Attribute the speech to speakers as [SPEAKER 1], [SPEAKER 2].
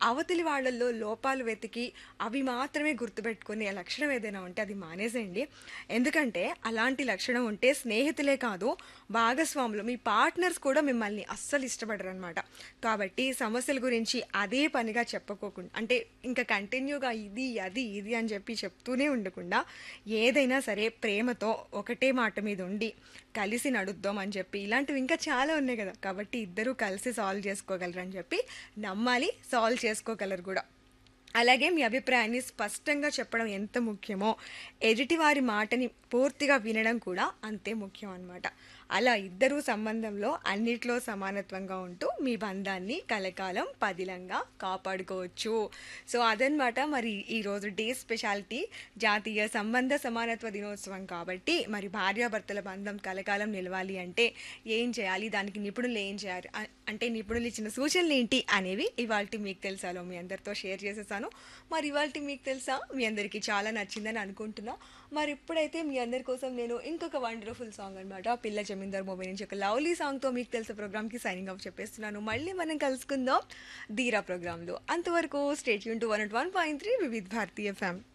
[SPEAKER 1] అవతలి వాళ్ళల్లో లోపాలు వెతికి అవి మాత్రమే గుర్తుపెట్టుకునే లక్షణం ఏదైనా ఉంటే అది మానేసేయండి ఎందుకంటే అలాంటి లక్షణం ఉంటే స్నేహితులే కాదు భాగస్వాములు మీ పార్ట్నర్స్ కూడా మిమ్మల్ని అస్సలు ఇష్టపడరు అనమాట కాబట్టి సమస్యల గురించి అదే పనిగా చెప్పుకోకుండా అంటే ఇంకా కంటిన్యూగా ఇది అది ఇది అని చెప్పి చెప్తూనే ఉండకుండా ఏదైనా సరే ప్రేమతో ఒకటే మాట మీద ఉండి కలిసి నడుద్దాం అని చెప్పి ఇలాంటివి ఇంకా చాలా ఉన్నాయి కదా కాబట్టి ఇద్దరూ కలిసి సాల్వ్ చేసుకోగలరు అని చెప్పి నమ్మాలి సాల్వ్ చేసుకోగలరు కూడా అలాగే మీ అభిప్రాయాన్ని స్పష్టంగా చెప్పడం ఎంత ముఖ్యమో ఎదుటివారి మాటని పూర్తిగా వినడం కూడా అంతే ముఖ్యం అన్నమాట అలా ఇద్దరూ సంబంధంలో అన్నిట్లో సమానత్వంగా ఉంటూ మీ బంధాన్ని కలకాలం పదిలంగా కాపాడుకోవచ్చు సో అదనమాట మరి ఈరోజు డే స్పెషాలిటీ జాతీయ సంబంధ సమానత్వ దినోత్సవం కాబట్టి మరి భార్యాభర్తల బంధం కలకాలం నిలవాలి అంటే ఏం చేయాలి దానికి నిపుణులు ఏం చేయాలి అ- అంటే నిపుణులు ఇచ్చిన సూచనలు ఏంటి అనేవి ఇవాళ మీకు తెలుసాలో మీ అందరితో షేర్ చేసేసాను మరి ఇవాళ మీకు తెలుసా మీ అందరికీ చాలా నచ్చిందని అనుకుంటున్నా మరి ఇప్పుడైతే మీ అందరి కోసం నేను ఇంకొక వండర్ఫుల్ సాంగ్ అనమాట పిల్ల జమీందార్ మూవీ నుంచి ఒక లవ్లీ సాంగ్తో మీకు తెలిసే ప్రోగ్రామ్కి సైనింగ్ ఆఫ్ చెప్పేస్తున్నాను మళ్ళీ మనం కలుసుకుందాం ధీరా ప్రోగ్రాంలో అంతవరకు స్టేట్ యూన్ to one one point three Vividh Bharati ఫ్యామ్